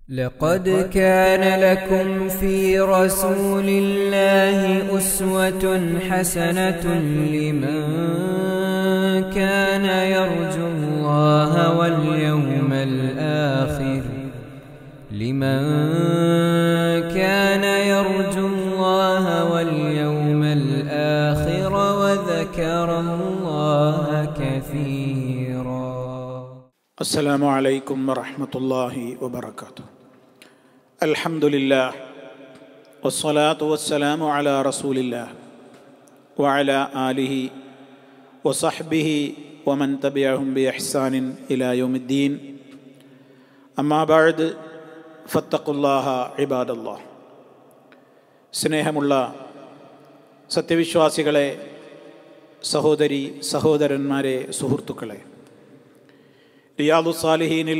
لقد كان لكم في رسول الله أسوة حسنة لمن كان يرجو الله واليوم الآخر لمن كان يرجو الله واليوم الآخر وذكر الله كثيرا السلام عليكم ورحمة الله وبركاته الحمد لله والصلاة والسلام على رسول الله وعلى آله وصحبه ومن تبعهم بإحسان إلى يوم الدين أما بعد فاتقوا الله عباد الله സ്നേഹമുള്ള സത്യവിശ്വാസികളെ സഹോദരി സഹോദരന്മാരെ സുഹൃത്തുക്കളെ റിയാദു സാലിഹീനിൽ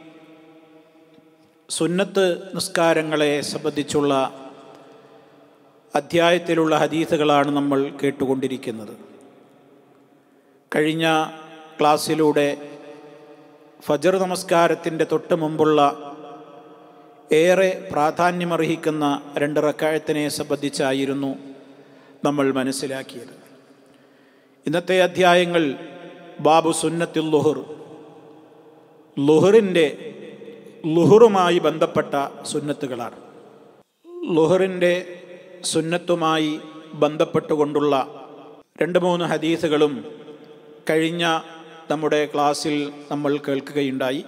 സുന്നത്ത് നിസ്കാരങ്ങളെ സംബന്ധിച്ചുള്ള അധ്യായത്തിലുള്ള ഹദീസുകളാണ് നമ്മൾ കേട്ടുകൊണ്ടിരിക്കുന്നത് കഴിഞ്ഞ ക്ലാസ്സിലൂടെ ഫജർ നമസ്കാരത്തിൻ്റെ തൊട്ട് മുമ്പുള്ള ഏറെ പ്രാധാന്യമർഹിക്കുന്ന രണ്ട് റക്കായത്തിനെ സംബന്ധിച്ചായിരുന്നു നമ്മൾ മനസ്സിലാക്കിയത് ഇന്നത്തെ അധ്യായങ്ങൾ ബാബു സുന്നത്തുൽ ലുഹുർ ലുഹറിൻ്റെ ലുഹറുമായി ബന്ധപ്പെട്ട സുന്നത്തുകളാണ് ലുഹറിൻ്റെ സുന്നത്തുമായി ബന്ധപ്പെട്ടുകൊണ്ടുള്ള രണ്ട് മൂന്ന് ഹദീസുകളും കഴിഞ്ഞ നമ്മുടെ ക്ലാസ്സിൽ നമ്മൾ കേൾക്കുകയുണ്ടായി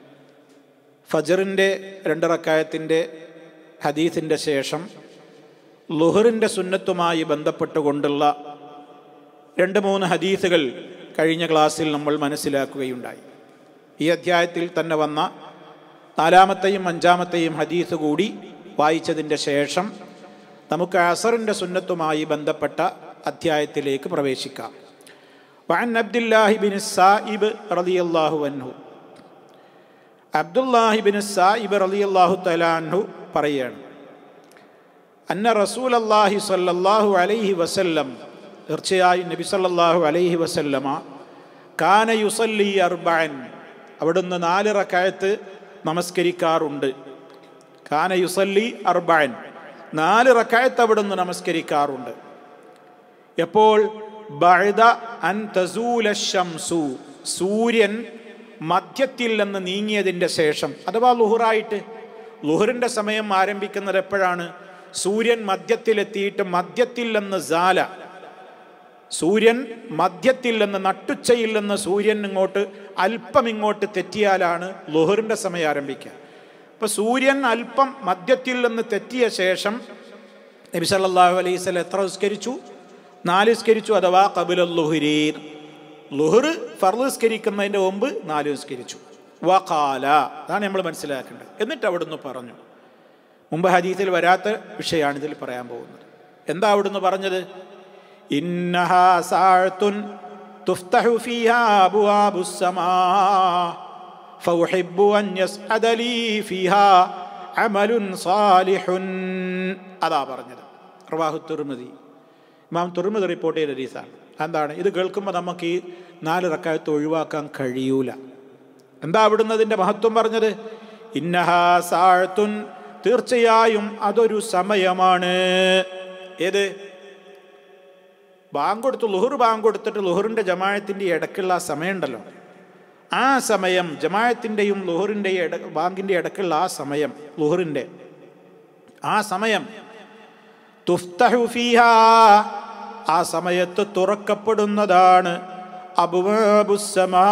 ഫജറിൻ്റെ രണ്ടിറക്കായത്തിൻ്റെ ഹദീസിൻ്റെ ശേഷം ലുഹറിൻ്റെ സുന്നത്തുമായി ബന്ധപ്പെട്ടുകൊണ്ടുള്ള രണ്ട് മൂന്ന് ഹദീസുകൾ കഴിഞ്ഞ ക്ലാസ്സിൽ നമ്മൾ മനസ്സിലാക്കുകയുണ്ടായി ഈ അധ്യായത്തിൽ തന്നെ വന്ന നാലാമത്തെയും അഞ്ചാമത്തെയും ഹദീസ് കൂടി വായിച്ചതിൻ്റെ ശേഷം നമുക്ക് അസറിൻ്റെ സുന്നത്തുമായി ബന്ധപ്പെട്ട അധ്യായത്തിലേക്ക് പ്രവേശിക്കാം വഅൻ അബ്ദുല്ലാഹിബിൻ സായിബ് റളിയല്ലാഹു അൻഹു അബ്ദുല്ലാഹിബിൻ സായിബ് റളിയല്ലാഹു തലാൻഹു പറയാണ് അന്ന റസൂൽ അള്ളാഹി സല്ലല്ലാഹു അലൈഹി വസല്ലം തീർച്ചയായും നബി സല്ലല്ലാഹു അലൈഹി വസല്ലമ കാന യുസല്ലി അർബഅൻ അവിടുന്ന് നാല് റക്കായത്ത് നമസ്കരിക്കാറുണ്ട് കാന യുസല്ലി അർബഅൻ നാല് റക്കായത്ത് അവിടുന്ന് നമസ്കരിക്കാറുണ്ട് എപ്പോൾ ബഅദ അൻ തസൂല ശംസു സൂര്യൻ മധ്യത്തിൽ നിന്ന് നീങ്ങിയതിൻ്റെ ശേഷം അഥവാ ലുഹുറായിട്ട് ലുഹറിൻ്റെ സമയം ആരംഭിക്കുന്നത് എപ്പോഴാണ് സൂര്യൻ മധ്യത്തിലെത്തിയിട്ട് മധ്യത്തിൽ നിന്ന് ജാല സൂര്യൻ മധ്യത്തിൽ നിന്ന് നട്ടുച്ചയിൽ നിന്ന് സൂര്യൻ ഇങ്ങോട്ട് അല്പം ഇങ്ങോട്ട് തെറ്റിയാലാണ് ലുഹറിൻ്റെ സമയം ആരംഭിക്കുക അപ്പോൾ സൂര്യൻ അല്പം മധ്യത്തിൽ നിന്ന് തെറ്റിയ ശേഷം നബി സല്ലല്ലാഹു അലൈഹി സ്വലം എത്ര നിസ്കരിച്ചു നാല് നിസ്കരിച്ചു അഥവാ കബുൽ ലുഹുരീൻ ലുഹർ ഫർസ്കരിക്കുന്നതിൻ്റെ മുമ്പ് നാല് നിസ്കരിച്ചു വഖാല അതാണ് നമ്മൾ മനസ്സിലാക്കേണ്ടത് എന്നിട്ട് അവിടുന്ന് പറഞ്ഞു മുമ്പ് ഹദീസിൽ വരാത്ത വിഷയമാണ് ഇതിൽ പറയാൻ പോകുന്നത് എന്താ അവിടുന്ന് പറഞ്ഞത് ഇന്നഹാ സാഴത്തുൻ തുഫ്തഹു ഫീഹാ അബ്വാബു സമാ ഫൗഹിബ്ബു അൻ യസ്അദ ലീ ഫീഹാ അമലുൻ സാലിഹുൻ അതാ പറഞ്ഞത് റവാഹു തുർമതി ഇമാം തുർമതി റിപ്പോർട്ട് ചെയ്ത ഹദീസാണ് എന്താണ് ഇത് കേൾക്കുമ്പോൾ നമുക്ക് ഈ നാല് റക്കായത്ത് ഒഴിവാക്കാൻ കഴിയൂല എന്താ അവിടുന്ന് അതിൻ്റെ മഹത്വം പറഞ്ഞത് ഇന്നഹാ സാഴത്തുൻ തീർച്ചയായും അതൊരു സമയമാണ് ഏത് ബാങ്ക് കൊടുത്ത് ലുഹുർ ബാങ്ക് കൊടുത്തിട്ട് ലുഹറിൻ്റെ ജമായത്തിൻ്റെ ഇടയ്ക്കുള്ള ആ സമയമുണ്ടല്ലോ ആ സമയം ജമായത്തിൻ്റെയും ലുഹറിൻ്റെയും ഇട ബാങ്കിൻ്റെ ഇടയ്ക്കുള്ള ആ സമയം ലുഹറിൻ്റെ ആ സമയം തുഫ്തഹുഫിഹ ആ സമയത്ത് തുറക്കപ്പെടുന്നതാണ് അബുസമാ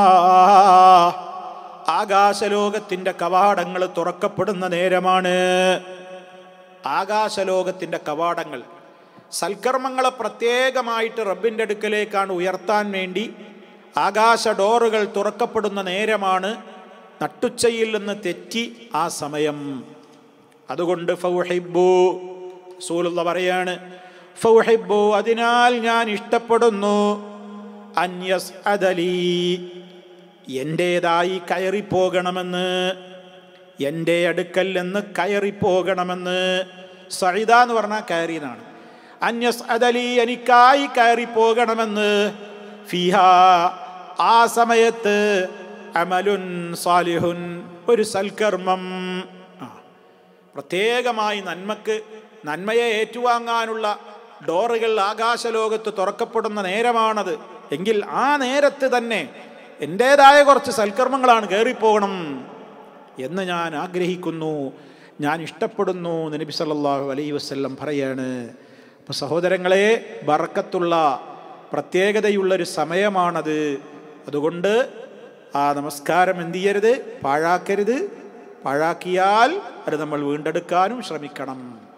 ആകാശലോകത്തിൻ്റെ കവാടങ്ങൾ തുറക്കപ്പെടുന്ന നേരമാണ് ആകാശലോകത്തിൻ്റെ കവാടങ്ങൾ സൽക്കർമ്മങ്ങളെ പ്രത്യേകമായിട്ട് റബ്ബിൻ്റെ അടുക്കലേക്കാണ് ഉയർത്താൻ വേണ്ടി ആകാശ ഡോറുകൾ തുറക്കപ്പെടുന്ന നേരമാണ് നട്ടുച്ചയിൽ നിന്ന് തെറ്റി ആ സമയം അതുകൊണ്ട് ഫൗഹിബു സൂലുള്ള പറയാണ് ഫൗഹിബു അതിനാൽ ഞാൻ ഇഷ്ടപ്പെടുന്നു അന്യസ് അദലി എൻ്റേതായി കയറിപ്പോകണമെന്ന് എൻ്റെ അടുക്കൽ നിന്ന് കയറിപ്പോകണമെന്ന് സഹിത എന്ന് പറഞ്ഞാൽ കയറിയതാണ് അന്യസ് അദലി എനിക്കായി കയറിപ്പോകണമെന്ന് ഫിഹ ആ സമയത്ത് അമലുൻ സാലിഹുൻ ഒരു സൽക്കർമ്മം ആ പ്രത്യേകമായി നന്മക്ക് നന്മയെ ഏറ്റുവാങ്ങാനുള്ള ഡോറുകൾ ആകാശലോകത്ത് തുറക്കപ്പെടുന്ന നേരമാണത് എങ്കിൽ ആ നേരത്ത് തന്നെ എൻ്റേതായ കുറച്ച് സൽക്കർമ്മങ്ങളാണ് കയറിപ്പോകണം എന്ന് ഞാൻ ആഗ്രഹിക്കുന്നു ഞാൻ ഇഷ്ടപ്പെടുന്നു എന്ന് നബി സല്ലല്ലാഹു അലൈഹി വസല്ലം പറയാണ് അപ്പോൾ സഹോദരങ്ങളെ ബറക്കത്തുള്ള പ്രത്യേകതയുള്ളൊരു സമയമാണത് അതുകൊണ്ട് ആ നമസ്കാരം എന്ത് ചെയ്യരുത് പാഴാക്കരുത് പാഴാക്കിയാൽ അത് നമ്മൾ വീണ്ടെടുക്കാനും ശ്രമിക്കണം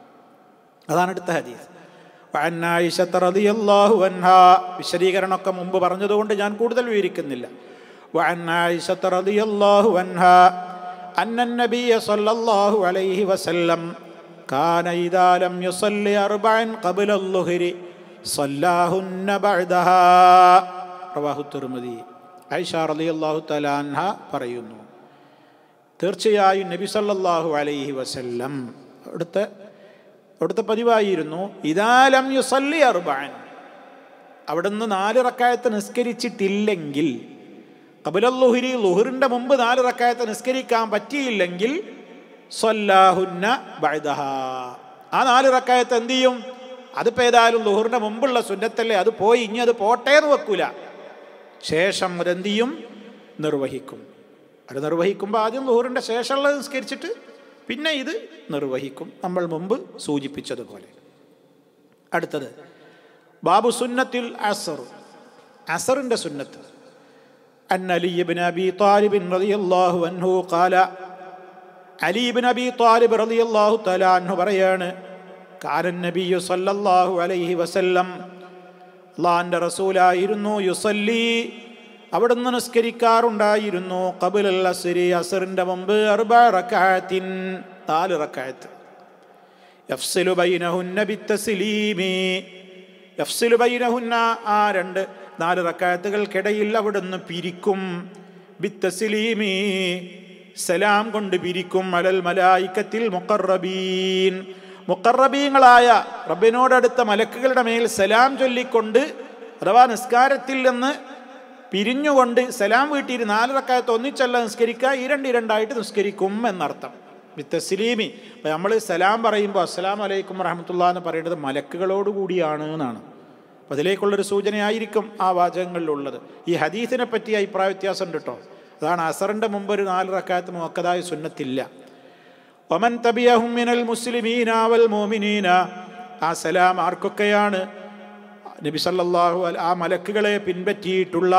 അതാണ് അടുത്ത ഹദീസ് وعن عائشة رضي الله عنها വിശദീകരണമൊക്കെ മുമ്പ് പറഞ്ഞതുകൊണ്ട് ഞാൻ കൂടുതൽ വിവരിക്കുന്നില്ല وعن عائشة رضي الله عنها أن النبي صلى الله عليه وسلم كان إذا لم يصلي أربعا قبل الظهر صلاهن بعدها رواه الترمذي ഐഷ റളിയല്ലാഹു തആല അൻഹ പറയുന്നു തീർച്ചയായും നബി സല്ലല്ലാഹു അലൈഹി വസല്ലം അവിടുത്തെ അവിടുത്തെ പതിവായിരുന്നു ഇതാലം യുസല്ലി അർബാൻ അവിടുന്ന് നാല് റക്കായത്ത് നിസ്കരിച്ചിട്ടില്ലെങ്കിൽ കബുലൽ ലുഹുരി ലുഹുറിൻ്റെ മുമ്പ് നാല് റക്കായത്ത് നിസ്കരിക്കാൻ പറ്റിയില്ലെങ്കിൽ സ്വല്ലാഹുന്ന ബൈദഹ ആ നാല് റക്കായത്ത് എന്ത് ചെയ്യും അതിപ്പോൾ ഏതായാലും ലുഹുറിൻ്റെ മുമ്പുള്ള സുന്നത്തല്ലേ അത് പോയി ഇനി അത് പോട്ടെ എന്ന് വെക്കൂല ശേഷം അതെന്ത് ചെയ്യും നിർവഹിക്കും അത് നിർവഹിക്കുമ്പോൾ ആദ്യം ലുഹുറിൻ്റെ ശേഷമുള്ളത് നിസ്കരിച്ചിട്ട് പിന്നെ ഇത് നിർവഹിക്കും നമ്മൾ മുമ്പ് സൂചിപ്പിച്ചതുപോലെ അടുത്തത് ബാബു സുന്നത്തിൽ അസർ അസറിൻ്റെ സുന്നത്ത് أن علي بن أبي طالب رضي الله عنه قال علي بن أبي طالب رضي الله تعالى عنه പറയാണ് كان النبي صلى الله عليه وسلم അള്ളാഹിൻ്റെ റസൂലായിരുന്നു യുസല്ലി അവിടുന്ന് നിസ്കരിക്കാറുണ്ടായിരുന്നു കബുൽ അസരി അസറിൻ്റെ മുമ്പ് അർബ റക്കായത്തിൻ നാല് റക്കായത്ത് യഫ്സിലു ബൈനഹുന്ന ബിത്തസ്ലീമി യഫ്സിലു ബൈനഹുന്ന ആ രണ്ട് നാല് റക്കായത്തുകൾക്കിടയിൽ അവിടുന്ന് പിരിക്കും ബിത്തസ്ലീമി സലാം കൊണ്ട് പിരിക്കും അലൽ മലായിക്കത്തിൽ മുക്കറബീൻ മുക്കറബീങ്ങളായ റബ്ബിനോടടുത്ത മലക്കുകളുടെ മേൽ സലാം ചൊല്ലിക്കൊണ്ട് അഥവാ നിസ്കാരത്തിൽ നിന്ന് പിരിഞ്ഞുകൊണ്ട് സലാം വീട്ടിൽ നാല് റക്കായത്ത് ഒന്നിച്ചല്ല നിസ്കരിക്കുക ഈ രണ്ട് രണ്ടായിട്ട് നിസ്കരിക്കും എന്നർത്ഥം വിത്തസ്ലീമി അപ്പം നമ്മൾ സലാം പറയുമ്പോൾ അസ്സലാം വലൈക്കും വറഹമത്തുള്ള എന്ന് പറയുന്നത് മലക്കുകളോട് കൂടിയാണ് എന്നാണ് അപ്പം അതിലേക്കുള്ളൊരു സൂചനയായിരിക്കും ആ വാചകങ്ങളിലുള്ളത് ഈ ഹദീസിനെ പറ്റി അഭിപ്രായ വ്യത്യാസം ഉണ്ട് കേട്ടോ അതാണ് അസറിൻ്റെ മുമ്പ് ഒരു നാല് റക്കായത്ത് മുക്കതായ സുന്നത്തില്ല ഒമൻ തബിയഹും മിനൽ മുസ്ലിമീന വൽ മോമിനീന ആ സലാം ആർക്കൊക്കെയാണ് നബി സല്ലല്ലാഹു അല ആ മലക്കുകളെ പിൻപറ്റിയിട്ടുള്ള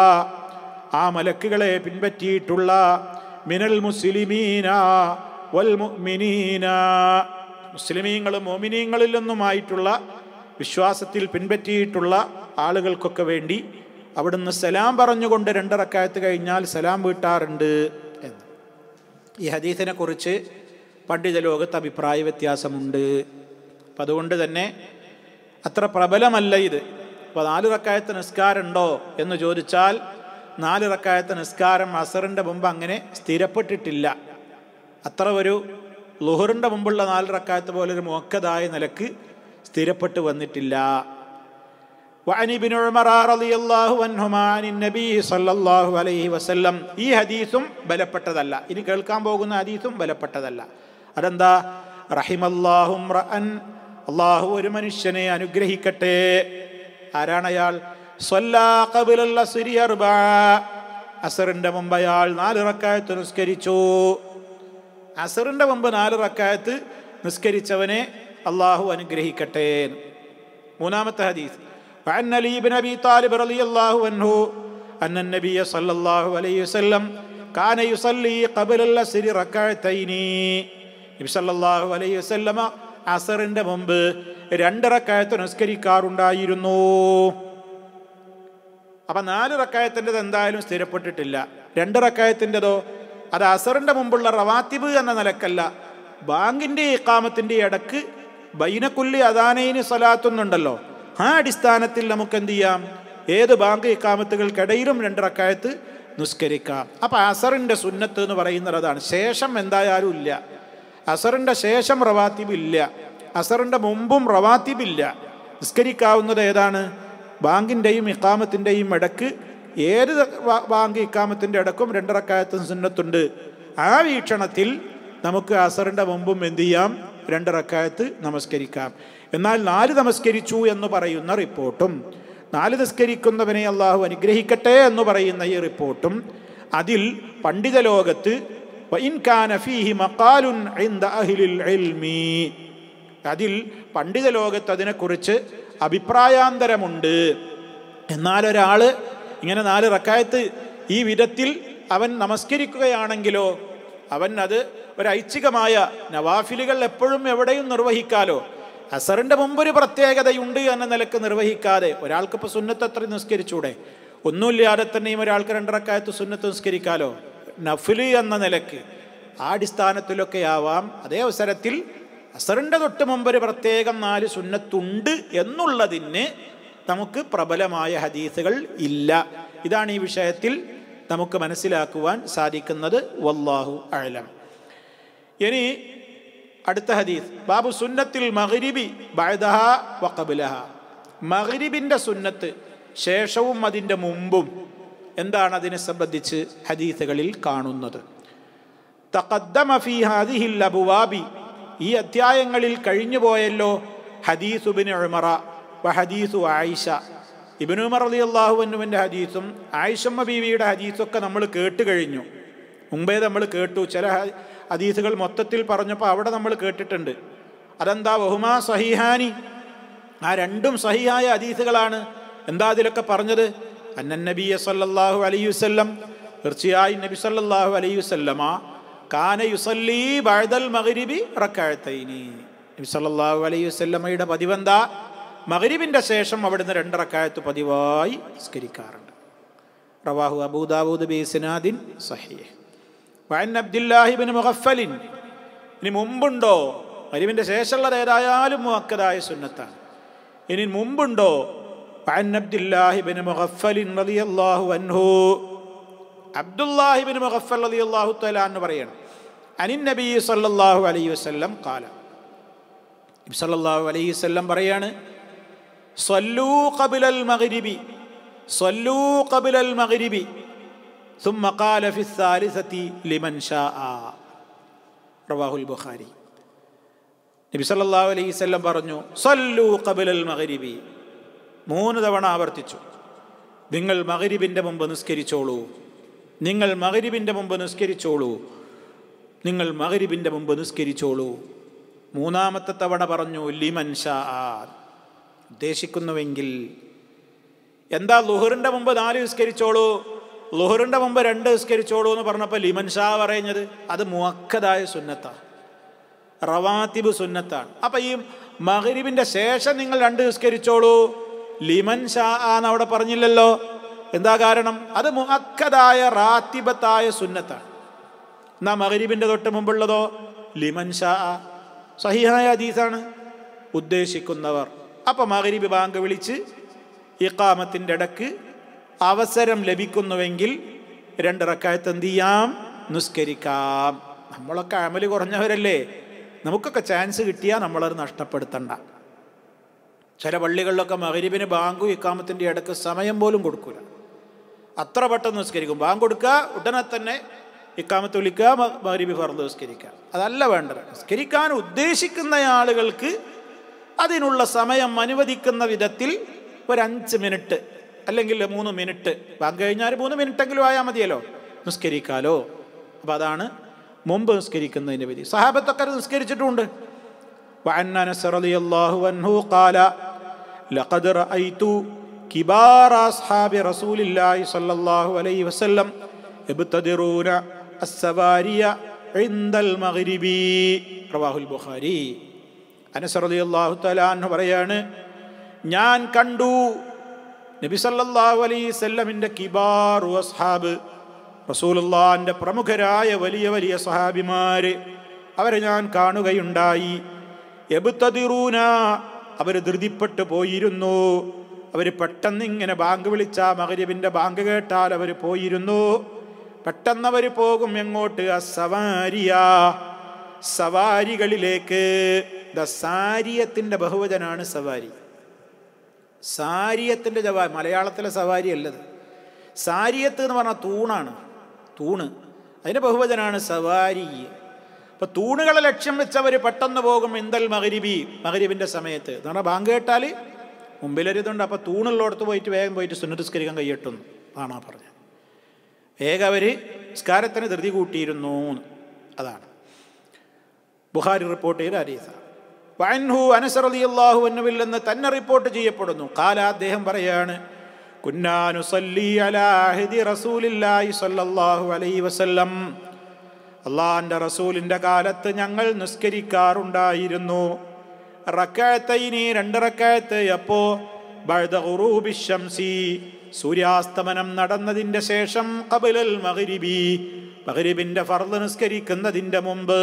ആ മലക്കുകളെ പിൻപറ്റിയിട്ടുള്ള മിനൽ മുസ്ലിമീന വൽ മുഅ്മിനീന മുസ്ലിമീങ്ങളും മോമിനീങ്ങളിൽ നിന്നുമായിട്ടുള്ള വിശ്വാസത്തിൽ പിൻപറ്റിയിട്ടുള്ള ആളുകൾക്കൊക്കെ വേണ്ടി അവിടുന്ന് സലാം പറഞ്ഞുകൊണ്ട് രണ്ടിറക്കായത്ത് കഴിഞ്ഞാൽ സലാം വീട്ടാറുണ്ട് എന്ന് ഈ ഹദീസിനെ കുറിച്ച് പണ്ഡിത ലോകത്ത് അഭിപ്രായ വ്യത്യാസമുണ്ട് അപ്പം അതുകൊണ്ട് തന്നെ അത്ര പ്രബലമല്ല ഇത് അപ്പോൾ നാല് റക്കായത്ത് നിസ്കാരമുണ്ടോ എന്ന് ചോദിച്ചാൽ നാല് റക്കായത്ത് നിസ്കാരം അസറിൻ്റെ മുമ്പ് അങ്ങനെ സ്ഥിരപ്പെട്ടിട്ടില്ല അത്ര ഒരു ലുഹറിൻ്റെ മുമ്പുള്ള നാല് റക്കായത്ത് പോലെ ഒരു മുക്കതായ നിലക്ക് സ്ഥിരപ്പെട്ട് വന്നിട്ടില്ല وعن ابن عمر رضي الله عنهما عن النبي صلى الله عليه وسلم ഈ ഹദീസും ബലപ്പെട്ടതല്ല ഇനി കേൾക്കാൻ പോകുന്ന ഹദീസും ബലപ്പെട്ടതല്ല അതെന്താ റഹിമല്ലാഹും റഅൻ അള്ളാഹു ഒരു മനുഷ്യനെ അനുഗ്രഹിക്കട്ടെ ആരാണ് അയാൾ സ്വല്ലാ ഖബിലൽ അസ്രി അർബഅ അസറിന്റെ മുമ്പ് അയാൾ നാല് റക്കായത്ത് നിസ്കരിച്ചു അസറിന്റെ മുമ്പ് നാല് റക്കായത്ത് നിസ്കരിച്ചവനെ അള്ളാഹു അനുഗ്രഹിക്കട്ടെ മൂന്നാമത്തെ ഹദീസ് وعن علي بن ابي طالب رضي الله عنه ان النبي صلى الله عليه وسلم كان يصلي قبل العصر ركعتين നബി സല്ലല്ലാഹു അലൈഹി വസല്ലമ അസറിന്റെ മുമ്പ് രണ്ട് റക്കായത്ത് നിസ്കരിക്കാറുണ്ടായിരുന്നു അപ്പൊ നാല് റക്കായത്തിൻ്റെത് എന്തായാലും സ്ഥിരപ്പെട്ടിട്ടില്ല രണ്ട് റക്കായത്തിൻ്റെതോ അത് അസറിന്റെ മുമ്പുള്ള റവാത്തിബ് എന്ന നിലക്കല്ല ബാങ്കിന്റെ ഇക്കാമത്തിന്റെ ഇടക്ക് ബൈനക്കുല്ലി അദാനയിന് സ്വലാത്തുന്നുണ്ടല്ലോ ആ അടിസ്ഥാനത്തിൽ നമുക്ക് എന്ത് ചെയ്യാം ഏത് ബാങ്ക് ഇക്കാമത്തുകൾക്കിടയിലും രണ്ട് റക്കായത്ത് നിസ്കരിക്കാം അപ്പം അസറിൻ്റെ സുന്നത്ത് എന്ന് പറയുന്നത് അതാണ് ശേഷം എന്തായാലും ഇല്ല അസറിൻ്റെ ശേഷം റവാത്തിബ് ഇല്ല അസറിൻ്റെ മുമ്പും റവാത്തിബില്ല നിസ്കരിക്കാവുന്നത് ഏതാണ് ബാങ്കിൻ്റെയും ഇക്കാമത്തിൻ്റെയും ഇടക്ക് ഏത് വാ- ബാങ്ക് ഇക്കാമത്തിൻ്റെ ഇടക്കും രണ്ടിറക്കായത്തും സുന്നത്തുണ്ട് ആ വീക്ഷണത്തിൽ നമുക്ക് അസറിൻ്റെ മുമ്പും എന്ത് ചെയ്യാം രണ്ടിറക്കായത്ത് നമസ്കരിക്കാം എന്നാൽ നാല് നമസ്കരിച്ചു എന്ന് പറയുന്ന റിപ്പോർട്ടും നാല് നിസ്കരിക്കുന്നവനെ അള്ളാഹു അനുഗ്രഹിക്കട്ടെ എന്ന് പറയുന്ന ഈ റിപ്പോർട്ടും അതിൽ പണ്ഡിത ലോകത്ത് വഇൻ കാന ഫീഹി മഖാലുൻ ഇൻദ അഹ്ലിൽ ഇൽമി അതിൽ പണ്ഡിത ലോകത്ത് അതിനെക്കുറിച്ച് അഭിപ്രായാന്തരമുണ്ട് എന്നാൽ ഒരാൾ ഇങ്ങനെ നാല് റക്കായത്ത് ഈ വിധത്തിൽ അവൻ നമസ്കരിക്കുകയാണെങ്കിലോ അവൻ അത് ഒരു ഐച്ഛികമായ നവാഫിലുകൾ എപ്പോഴും എവിടെയും നിർവഹിക്കാലോ അസറിൻ്റെ മുമ്പൊരു പ്രത്യേകതയുണ്ട് എന്ന നിലക്ക് നിർവഹിക്കാതെ ഒരാൾക്കിപ്പോൾ സുന്നത്ത് അത്ര നിസ്കരിച്ചൂടെ ഒന്നുമില്ലാതെ തന്നെയും ഒരാൾക്ക് രണ്ടറക്കായത്ത് സുന്നത്ത് നിസ്കരിക്കാലോ നഫില് എന്ന നിലക്ക് ആ അടിസ്ഥാനത്തിലൊക്കെ ആവാം അതേ അവസരത്തിൽ അസറിൻ്റെ തൊട്ട് മുമ്പ് ഒരു പ്രത്യേകം നാല് സുന്നത്തുണ്ട് എന്നുള്ളതിന് നമുക്ക് പ്രബലമായ ഹദീസുകൾ ഇല്ല ഇതാണ് ഈ വിഷയത്തിൽ നമുക്ക് മനസ്സിലാക്കുവാൻ സാധിക്കുന്നത് വല്ലാഹു അഴലം ഇനി അടുത്ത ഹദീസ് ബാബു സുന്നത്തിൽ മഗ്രിബി ബഅദഹ വഖബലഹ മഗ്രിബിൻ്റെ സുന്നത്ത് ശേഷവും അതിൻ്റെ മുമ്പും എന്താണ് അതിനെ സംബന്ധിച്ച് ഹദീസുകളിൽ കാണുന്നത് തഖദ്ദമ ഫീ ഹാദിഹിൽ അബുവാബി ഈ അധ്യായങ്ങളിൽ കഴിഞ്ഞു പോയല്ലോ ഹദീസു ബിൻ ഉമറ വ ഹദീസു ആയിഷ ഇബിൻ ഉമർ അലി അള്ളാഹുവിൻ്റെ ഹദീസും ആയിഷമ്മ ബീവിയുടെ ഹദീസൊക്കെ നമ്മൾ കേട്ട് കഴിഞ്ഞു മുമ്പേ നമ്മൾ കേട്ടു ചില ഹ- ഹദീസുകൾ മൊത്തത്തിൽ പറഞ്ഞപ്പോൾ അവിടെ നമ്മൾ കേട്ടിട്ടുണ്ട് അതെന്താ ബഹുമാ സഹിഹാനി ആ രണ്ടും സഹിയായ ഹദീസുകളാണ് എന്താ അതിലൊക്കെ പറഞ്ഞത് അന്നൻ നബിയ സല്ലല്ലാഹു അലൈഹി വസല്ലം തീർച്ചയായും നബി സല്ലല്ലാഹു അലൈഹി വസല്ലമ കാന യുസല്ലി ബഅദൽ മഗ്രിബി റക്അത്തൈനി നബി സല്ലല്ലാഹു അലൈഹി വസല്ലമയുടെ പതിവെന്താ മഗ്രിബിന്റെ ശേഷം അവിടുന്ന് രണ്ട് റക്അത്ത് പതിവായി നിസ്കരിക്കാറുണ്ട് റവാഹു അബൂദാവൂദ് ബിസ്നാദിൻ സഹീഹ് വഅൻ അബ്ദുല്ലാഹി ഇബ്നു മുഗഫലിൻ ഇനി മുമ്പുണ്ടോ മരിവിൻ്റെ ശേഷമുള്ളത് ഏതായാലും മുഅക്കദായ സുന്നത്താണ് ഇനി മുമ്പുണ്ടോ വഅൻ അബ്ദുല്ലാഹി ഇബ്നു മുഗഫലിൻ റളിയല്ലാഹു അൻഹു അബ്ദുല്ലാഹി ഇബ്നു മുഗഫൽ റളിയല്ലാഹു തആല എന്ന് പറയണം അനിൻ നബി സല്ലല്ലാഹു അലൈഹി വസല്ലം ഖാല നബി സല്ലല്ലാഹു അലൈഹി വസല്ലം പറയാണ് സ്വല്ലൂ ഖബിലൽ മഗ്രിബി സ്വല്ലൂ ഖബിലൽ മഗ്രിബി ثم قال في الثالثة لمن شاء رواه البخاري നബി സല്ലല്ലാഹു അലൈഹി വസല്ലം പറഞ്ഞു സല്ലു ഖബലൽ മഗ്രിബി മൂന്ന് തവണ ആവർത്തിച്ചു നിങ്ങൾ മഗ്രിബിൻ്റെ മുമ്പ് നിസ്കരിച്ചോളൂ നിങ്ങൾ മഗ്രിബിൻ്റെ മുമ്പ് നിസ്കരിച്ചോളൂ നിങ്ങൾ മഗ്രിബിൻ്റെ മുമ്പ് നിസ്കരിച്ചോളൂ മൂന്നാമത്തെ തവണ പറഞ്ഞു ലിമൻ ഷാ ഉദ്ദേശിക്കുന്നുവെങ്കിൽ എന്താ ലുഹറിൻ്റെ മുമ്പ് നാല് നിസ്കരിച്ചോളൂ ലുഹറിൻ്റെ മുമ്പ് രണ്ട് നിസ്കരിച്ചോളൂ എന്ന് പറഞ്ഞപ്പോൾ ലിമൻ ഷാ പറയുന്നത് അത് മുവക്കതായ സുന്നത്താണ് റവാത്തിബ് സുന്നത്താണ് അപ്പം ഈ മഹരിബിൻ്റെ ശേഷം നിങ്ങൾ രണ്ട് നിസ്കരിച്ചോളൂ ലിമൻ ഷാ എന്ന് അവിടെ പറഞ്ഞില്ലല്ലോ എന്താ കാരണം അത് മുഅക്കദായ റാത്തിബത്തായ സുന്നത്താണ് എന്നാ മഹരിബിൻ്റെ തൊട്ട് മുമ്പുള്ളതോ ലിമൻ ഷാ സഹിഹായ ഹദീസാണ് ഉദ്ദേശിക്കുന്നവർ അപ്പം മഹരിബ് ബാങ്ക് വിളിച്ച് ഇക്കാമത്തിൻ്റെ ഇടക്ക് അവസരം ലഭിക്കുന്നുവെങ്കിൽ രണ്ട് റക്കായത്ത് എന്ത് ചെയ്യാം നിസ്കരിക്കാം നമ്മളൊക്കെ അമല് കുറഞ്ഞവരല്ലേ നമുക്കൊക്കെ ചാൻസ് കിട്ടിയാൽ നമ്മളത് നഷ്ടപ്പെടുത്തണ്ട ചില പള്ളികളിലൊക്കെ മകരിബിന് ബാങ്കും ഇക്കാമത്തിൻ്റെ ഇടക്ക് സമയം പോലും കൊടുക്കൂല അത്ര പെട്ടെന്ന് നിസ്കരിക്കും ബാങ്ക് കൊടുക്കുക ഉടനെ തന്നെ ഇക്കാമത്ത് വിളിക്കുക മ- മഗ്രിബി ഫർദ് നിസ്കരിക്കുക അതല്ല വേണ്ടത് നിസ്കരിക്കാൻ ഉദ്ദേശിക്കുന്ന ആളുകൾക്ക് അതിനുള്ള സമയം അനുവദിക്കുന്ന വിധത്തിൽ ഒരു അഞ്ച് മിനിറ്റ് അല്ലെങ്കിൽ മൂന്ന് മിനിറ്റ് ബാങ്ക് കഴിഞ്ഞാൽ മൂന്ന് മിനിറ്റെങ്കിലും ആയാൽ മതിയല്ലോ നിസ്കരിക്കാലോ അപ്പം അതാണ് മുമ്പ് നിസ്കരിക്കുന്നതിൻ്റെ വിധി സഹാബത്തൊക്കെ അത് നിസ്കരിച്ചിട്ടുമുണ്ട് وعن انس رضي الله عنه قال لقد رايت كبار اصحاب رسول الله صلى الله عليه وسلم يبتدرون السواري عند المغرب رواه البخاري അനസ് റളിയല്ലാഹു തആല അൻഹു പറയാണ് ഞാൻ കണ്ടു നബി സല്ലല്ലാഹു അലൈഹി വസല്ലമിന്റെ കിബാറു അസ്ഹാബ് റസൂലുള്ളാഹിന്റെ പ്രമുഖരായ വലിയ വലിയ സഹാബിമാര് അവരെ ഞാൻ കാണുകയുണ്ടായി എബുത്തതിറൂന അവർ ധൃതിപ്പെട്ടു പോയിരുന്നു അവർ പെട്ടെന്ന് ഇങ്ങനെ ബാങ്ക് വിളിച്ച മകരിബിൻ്റെ ബാങ്ക് കേട്ടാൽ അവർ പോയിരുന്നു പെട്ടെന്ന് അവർ പോകും എങ്ങോട്ട് അസവാരിയ സവാരികളിലേക്ക് ദ സാരിയത്തിൻ്റെ ബഹുവചനാണ് സവാരി സാരിയത്തിൻ്റെ ജവാ മലയാളത്തിലെ സവാരി അല്ലത് സാരിയത്ത് എന്ന് പറഞ്ഞാൽ തൂണാണ് തൂണ് അതിൻ്റെ ബഹുവചനാണ് സവാരി അപ്പോൾ തൂണുകളെ ലക്ഷ്യം വെച്ചവർ പെട്ടെന്ന് പോകും ഇന്ദൽ മകരിബി മകരിബിൻ്റെ സമയത്ത് എന്ന് പറഞ്ഞാൽ ബാങ്ക് കേട്ടാൽ മുമ്പിലൊരിതുണ്ട് അപ്പോൾ തൂണുള്ളടത്ത് പോയിട്ട് വേഗം പോയിട്ട് സുന്നതസ്കരിക്കാൻ കൈയിട്ടുന്നു ആണോ പറഞ്ഞത് വേഗം അവർ സ്കാരത്തിന് ധൃതി കൂട്ടിയിരുന്നു അതാണ് ബുഹാരി റിപ്പോർട്ട് ചെയ്ത അരീസ വൻഹു അനസർ അലി അള്ളാഹു എന്നുവിൽ നിന്ന് തന്നെ റിപ്പോർട്ട് ചെയ്യപ്പെടുന്നു കാല അദ്ദേഹം പറയാണ് കുന്നാനു സല്ലി അലാഹിദി റസൂലില്ലാഹി സല്ലല്ലാഹു അലൈഹി വസല്ലം അള്ളാഹിൻ്റെ റസൂലിൻ്റെ കാലത്ത് ഞങ്ങൾ നിസ്കരിക്കാറുണ്ടായിരുന്നു റക്കായത്തൈനി രണ്ട് റക്കായത്ത് എപ്പോ ബഅദ ഖുറൂബി ശംസി സൂര്യാസ്തമനം നടന്നതിൻ്റെ ശേഷം കബിലൽ മഗ്രിബി മഗ്രിബിൻ്റെ ഫർദ് നിസ്കരിക്കുന്നതിൻ്റെ മുമ്പ്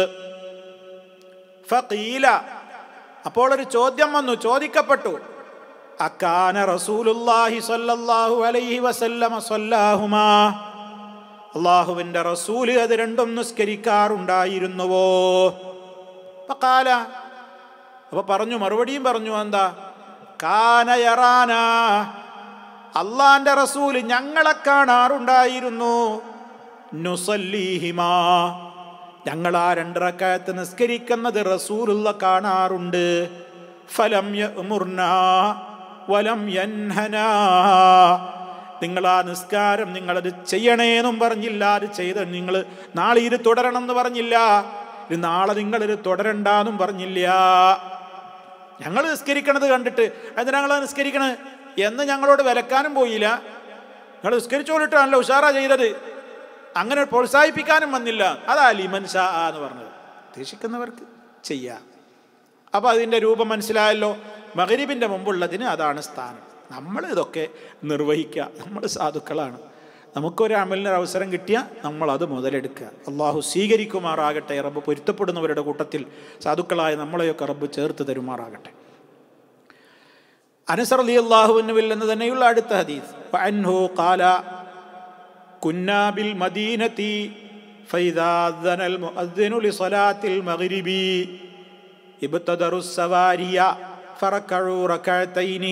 ഫീല അപ്പോൾ ഒരു ചോദ്യം വന്നു ചോദിക്കപ്പെട്ടു അക്കാന റസൂലുല്ലാഹി സ്വല്ലല്ലാഹു അലൈഹി വസല്ലമ സ്വല്ലാഹുമാ അള്ളാഹുവിൻ്റെ റസൂല് അത് രണ്ടും നിസ്കരിക്കാറുണ്ടായിരുന്നുവോ കാല അപ്പൊ പറഞ്ഞു മറുപടിയും പറഞ്ഞു എന്താ കാനയറാന അള്ളാന്റെ റസൂല് ഞങ്ങളെ കാണാറുണ്ടായിരുന്നു നുസല്ലീഹിമാ ഞങ്ങൾ ആ രണ്ടറക്കായത്ത് നിസ്കരിക്കുന്നത് റസൂലുള്ള കാണാറുണ്ട് ഫലം യഅ്മുർന വലം യൻഹനാ നിങ്ങൾ ആ നിസ്കാരം നിങ്ങളത് ചെയ്യണേന്നും പറഞ്ഞില്ല അത് ചെയ്ത് നിങ്ങൾ നാളെ ഇത് തുടരണം എന്ന് പറഞ്ഞില്ല ഇത് നാളെ നിങ്ങളിത് തുടരണ്ടെന്നും പറഞ്ഞില്ല ഞങ്ങൾ നിസ്കരിക്കണത് കണ്ടിട്ട് അതിന് ഞങ്ങൾ നിസ്കരിക്കണത് എന്ന് ഞങ്ങളോട് വിലക്കാനും പോയില്ല നിങ്ങൾ നിസ്കരിച്ചോളിട്ടാണല്ലോ ഉഷാറാ ചെയ്തത് അങ്ങനെ പ്രോത്സാഹിപ്പിക്കാനും വന്നില്ല അതാ ലിമൻ ഷാ എന്ന് പറഞ്ഞത് ഉദ്ദേശിക്കുന്നവർക്ക് ചെയ്യാം അപ്പോൾ അതിൻ്റെ രൂപം മനസ്സിലായല്ലോ മകരിബിൻ്റെ മുമ്പുള്ളതിന് അതാണ് സ്ഥാനം നമ്മൾ ഇതൊക്കെ നിർവഹിക്കുക നമ്മൾ സാധുക്കളാണ് നമുക്കൊരു അമലിന് അവസരം കിട്ടിയാൽ നമ്മളത് മുതലെടുക്കുക അള്ളാഹു സ്വീകരിക്കുമാറാകട്ടെ റബ്ബ് പൊരുത്തപ്പെടുന്നവരുടെ കൂട്ടത്തിൽ സാധുക്കളായ നമ്മളെയൊക്കെ റബ്ബ് ചേർത്ത് തരുമാറാകട്ടെ അനസർ അലി അള്ളാഹുവിനുവിൽ എന്ന് തന്നെയുള്ള അടുത്ത ഹദീസ് അൻഹു കാല കുന്നാബിൽ മദീനത്തി فإذا أذن المؤذن لصلاة المغرب ابتدروا السواري فركعوا ركعتين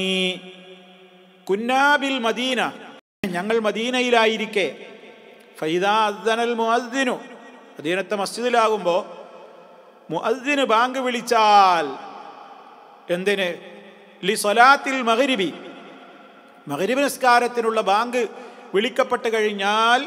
കുന്നാബിൽ മദീന ഞങ്ങൾ മദീനയിലായിരിക്കെ ഫൈദാ അദ്ദനൽ മുഅദ്ദിനു മദീനത്തെ മസ്ജിദിലാകുമ്പോൾ മുഅദ്ദിന് ബാങ്ക് വിളിച്ചാൽ എന്തിന് ലി സൊലാത്തിൽ മകരിബി മകരിബ് നിസ്കാരത്തിനുള്ള ബാങ്ക് വിളിക്കപ്പെട്ട് കഴിഞ്ഞാൽ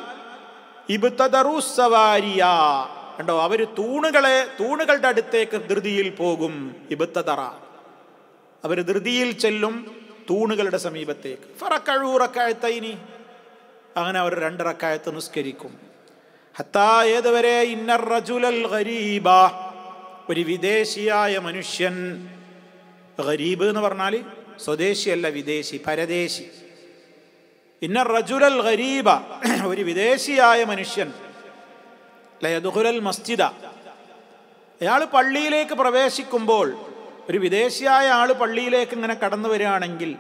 ഇബത്തദറുസവാരിയ കണ്ടോ അവർ തൂണുകളെ തൂണുകളുടെ അടുത്തേക്ക് ധൃതിയിൽ പോകും ഇബത്തദറ അവർ ധൃതിയിൽ ചെല്ലും തൂണുകളുടെ സമീപത്തേക്ക് ഫറക്കഴൂറക്കായത്തൈനി അങ്ങനെ അവർ രണ്ടിറക്കായത്ത് നിസ്കരിക്കും ഹത്താ ഏതുവരെ ഇന്നർ റജുലൽ ഗരീബ ഒരു വിദേശിയായ മനുഷ്യൻ ഗരീബ് എന്ന് പറഞ്ഞാൽ സ്വദേശിയല്ല വിദേശി പരദേശി ഇന്നർ റജുലൽ ഗരീബ ഒരു വിദേശിയായ മനുഷ്യൻ ലയദുഹുലൽ മസ്ജിദ അയാൾ പള്ളിയിലേക്ക് പ്രവേശിക്കുമ്പോൾ ഒരു വിദേശിയായ ആൾ പള്ളിയിലേക്ക് ഇങ്ങനെ കടന്നു വരികയാണെങ്കിൽ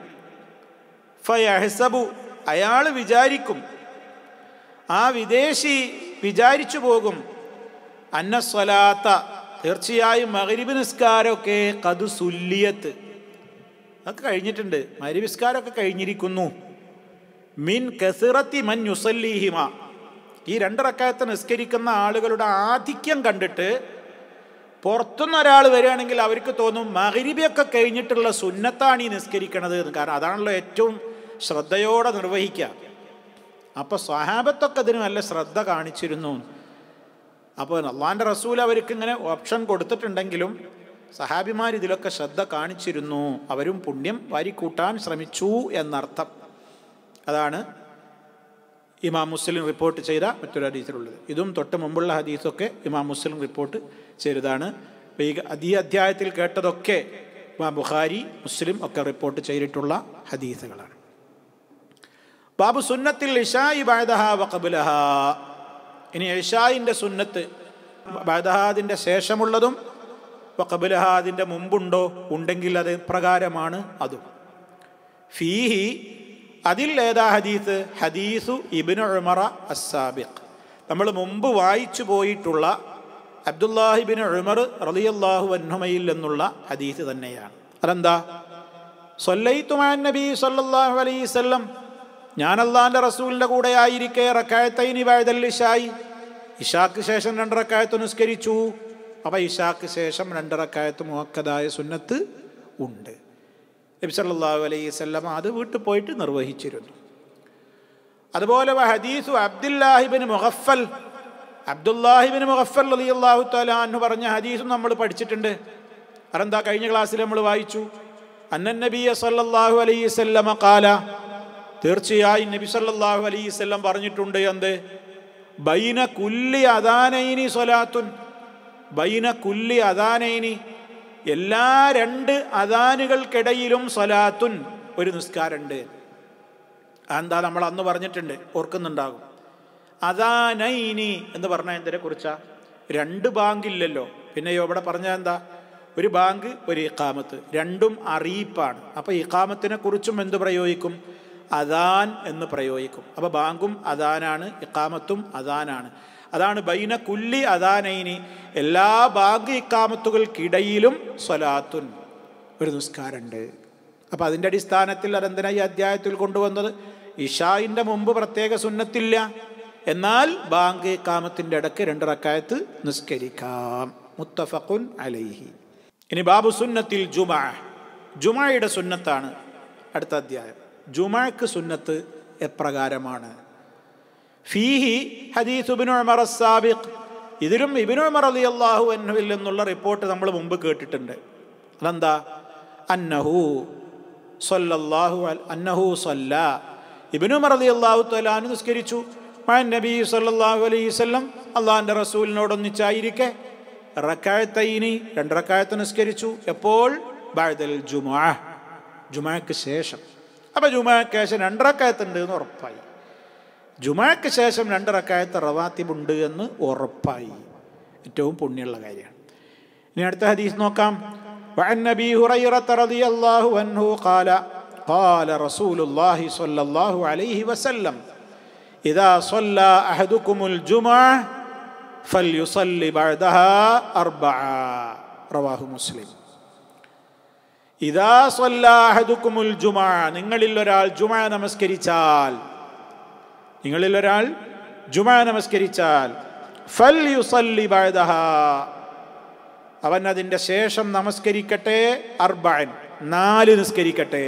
ഫയഹസബു അയാൾ വിചാരിക്കും ആ വിദേശി വിചാരിച്ചു പോകും അന്നസ്വലാത്ത തീർച്ചയായും മകരിബ് നിസ്കാരമൊക്കെ കതു സുല്ലിയത്ത് അതൊക്കെ കഴിഞ്ഞിട്ടുണ്ട് മകരിബ് നിസ്കാരമൊക്കെ കഴിഞ്ഞിരിക്കുന്നു മിൻ കസിറത്തി മൻ യുസല്ലീഹിമ ഈ രണ്ടിറക്കായത്ത് നിസ്കരിക്കുന്ന ആളുകളുടെ ആധിക്യം കണ്ടിട്ട് പുറത്തുനിന്ന് ഒരാൾ വരികയാണെങ്കിൽ അവർക്ക് തോന്നും മകരിബിയൊക്കെ കഴിഞ്ഞിട്ടുള്ള സുന്നത്താണ് ഈ നിസ്കരിക്കണത് എന്ന് കാരണം അതാണല്ലോ ഏറ്റവും ശ്രദ്ധയോടെ നിർവഹിക്കുക അപ്പോൾ സ്വഹാബത്തൊക്കെ അതിന് നല്ല ശ്രദ്ധ കാണിച്ചിരുന്നു അപ്പോൾ അള്ളാൻ്റെ റസൂൽ അവർക്ക് ഇങ്ങനെ ഓപ്ഷൻ കൊടുത്തിട്ടുണ്ടെങ്കിലും സഹാബിമാർ ഇതിലൊക്കെ ശ്രദ്ധ കാണിച്ചിരുന്നു അവരും പുണ്യം വാരിക്കൂട്ടാൻ ശ്രമിച്ചു എന്നർത്ഥം അതാണ് ഇമാം മുസ്ലിം റിപ്പോർട്ട് ചെയ്ത മറ്റൊരു ഹദീസിലുള്ളത് ഇതും തൊട്ട് മുമ്പുള്ള ഹദീസൊക്കെ ഇമാം മുസ്ലിം റിപ്പോർട്ട് ചെയ്തതാണ് ഈ ഈ അധ്യായത്തിൽ കേട്ടതൊക്കെ ഇമാം ബുഖാരി മുസ്ലിം ഒക്കെ റിപ്പോർട്ട് ചെയ്തിട്ടുള്ള ഹദീസുകളാണ് ബാബു സുന്നത്തിൽ ഇഷായി ബാദഹ വഖബുലഹ ഇനി ഇഷായിൻ്റെ സുന്നത്ത് ബാദഹാദിൻ്റെ ശേഷമുള്ളതും വഖബുലഹാദിൻ്റെ മുമ്പുണ്ടോ ഉണ്ടെങ്കിൽ അത് പ്രകാരമാണ് അതും ഫീഹി അതിൽ ഏതാ ഹദീസ് ഹദീസു ഇബിന് ഉമറ അസാബിഖ് നമ്മൾ മുമ്പ് വായിച്ചു പോയിട്ടുള്ള അബ്ദുല്ലാഹിബിൻ ഉമർ റളിയല്ലാഹു അൻഹുമയിൽ നിന്നുള്ള ഹദീസ് തന്നെയാണ് അതെന്താ സൊല്ലൈത്തുമാൻ നബി സല്ലല്ലാഹു അലൈഹി വസല്ലം ഞാൻ അള്ളാൻ്റെ റസൂലിൻ്റെ കൂടെ ആയിരിക്കെ റക്കായത്തൈനി വാഴുതൽ ഇഷായി ഇഷാക്ക് ശേഷം രണ്ടറക്കായത്ത് നിസ്കരിച്ചു അപ്പം ഇഷാക്ക് ശേഷം രണ്ടറക്കായത്ത് മുഹക്കതായ സുന്നത്ത് ഉണ്ട് നബി സല്ലല്ലാഹു അലൈഹി വസല്ലം അത് വീട്ടിൽ പോയിട്ട് നിർവഹിച്ചിരുന്നു അതുപോലെ ഹദീസു അബ്ദുല്ലാഹിബിൻ മുഹഫൽ അബ്ദുല്ലാഹിബിൻ മുഹഫൽ അലി അള്ളാഹു തലാന്ന് പറഞ്ഞ ഹദീസും നമ്മൾ പഠിച്ചിട്ടുണ്ട് അതെന്താ കഴിഞ്ഞ ക്ലാസ്സിൽ നമ്മൾ വായിച്ചു അന്നൻ നബിയ സല്ലല്ലാഹു അലൈഹി വസല്ലമ കാല തീർച്ചയായും നബി സല്ലല്ലാഹു അലൈഹി വസല്ലം പറഞ്ഞിട്ടുണ്ട് എന്ത് ബൈന കുല്ലി അദാനൈനി സ്വലാത്തുൻ ബൈന കുല്ലി അദാനൈനി എല്ലാ രണ്ട് അദാനുകൾക്കിടയിലും സ്വലാത്തുൻ ഒരു നിസ്കാരമുണ്ട് എന്താ നമ്മൾ അന്ന് പറഞ്ഞിട്ടുണ്ട് ഓർക്കുന്നുണ്ടാകും അദാനൈനി എന്ന് പറഞ്ഞാൽ എന്തിനെ കുറിച്ചാ രണ്ട് ബാങ്കില്ലല്ലോ പിന്നെ ഇവിടെ പറഞ്ഞാൽ എന്താ ഒരു ബാങ്ക് ഒരു ഇക്കാമത്ത് രണ്ടും അറിയിപ്പാണ് അപ്പോൾ ഇക്കാമത്തിനെ കുറിച്ചും എന്ത് പ്രയോഗിക്കും അദാൻ എന്ന് പ്രയോഗിക്കും അപ്പോൾ ബാങ്കും അദാനാണ് ഇക്കാമത്തും അദാനാണ് അതാണ് ബൈന കുല്ലി അദാനൈനി എല്ലാ ബാങ്ക് ഇക്കാമത്തുകൾക്കിടയിലും സ്വലാത്തുൻ ഒരു നിസ്കാരമുണ്ട് അപ്പോൾ അതിൻ്റെ അടിസ്ഥാനത്തിൽ അതെന്തിനാ ഈ അധ്യായത്തിൽ കൊണ്ടുവന്നത് ഇഷായിൻ്റെ മുമ്പ് പ്രത്യേക സുന്നത്തില്ല എന്നാൽ ബാങ്ക് കാമത്തിൻ്റെ ഇടയ്ക്ക് രണ്ട് റക്കായത്ത് നിസ്കരിക്കാം മുത്തഫഖുൻ അലൈഹി ഇനി ബാബു സുന്നത്തിൽ ജുമാ ജുമായുടെ സുന്നത്താണ് അടുത്ത അധ്യായം ജുമാക്ക് സുന്നത്ത് എപ്രകാരമാണ് ഫീഹി ഹദീസ് ഇബ്നു ഉമർ സാബിഖ് ഇതിലും ഇബ്നു ഉമർ റളിയല്ലാഹു അൻഹുവിൽ നിന്നുള്ള റിപ്പോർട്ട് നമ്മൾ മുമ്പ് കേട്ടിട്ടുണ്ട് അതെന്താ അന്നഹു സല്ലല്ലാഹു അൽ- അന്നഹു സല്ല ഇബ്നു ഉമർ റളിയല്ലാഹു തആല നിസ്കരിച്ചു മാൻ നബി സല്ലല്ലാഹു അലൈഹി വസല്ലം അള്ളാഹിൻ്റെ റസൂലിനോടൊന്നിച്ചായിരിക്കെ റക്കായത്തൈനി രണ്ട് റക്കായത്ത് നിസ്കരിച്ചു എപ്പോൾ ബഅദൽ ജുമുഅ ജുമാക്ക് ശേഷം അപ്പോൾ ജുമാക്ക് ശേഷം രണ്ട് റക്കായത്തുണ്ട് എന്ന് ഉറപ്പായി ജുമാക്ക് ശേഷം രണ്ട് റക്കായത്ത് റവാത്തിബുണ്ട് എന്ന് ഉറപ്പായി ഏറ്റവും പുണ്യമുള്ള കാര്യമാണ് ഇനി അടുത്ത ഹദീസ് നോക്കാം وعن ابي هريره رضي الله عنه قال قال رسول الله صلى الله عليه وسلم اذا صلى احدكم الجمعه فليصلي بعدها اربعا رواه مسلم ഇതാ സൊല്ലാഹദുക്കുമുൽ ജുമാ നിങ്ങളിൽ ഒരാൾ ജുമാ നമസ്കരിച്ചാൽ നിങ്ങളിൽ ഒരാൾ ജുമാ നമസ്കരിച്ചാൽ ഫൽ യുസല്ലി ബഅദഹ അവൻ അതിൻ്റെ ശേഷം നമസ്കരിക്കട്ടെ അർബൻ നാല് നിസ്കരിക്കട്ടെ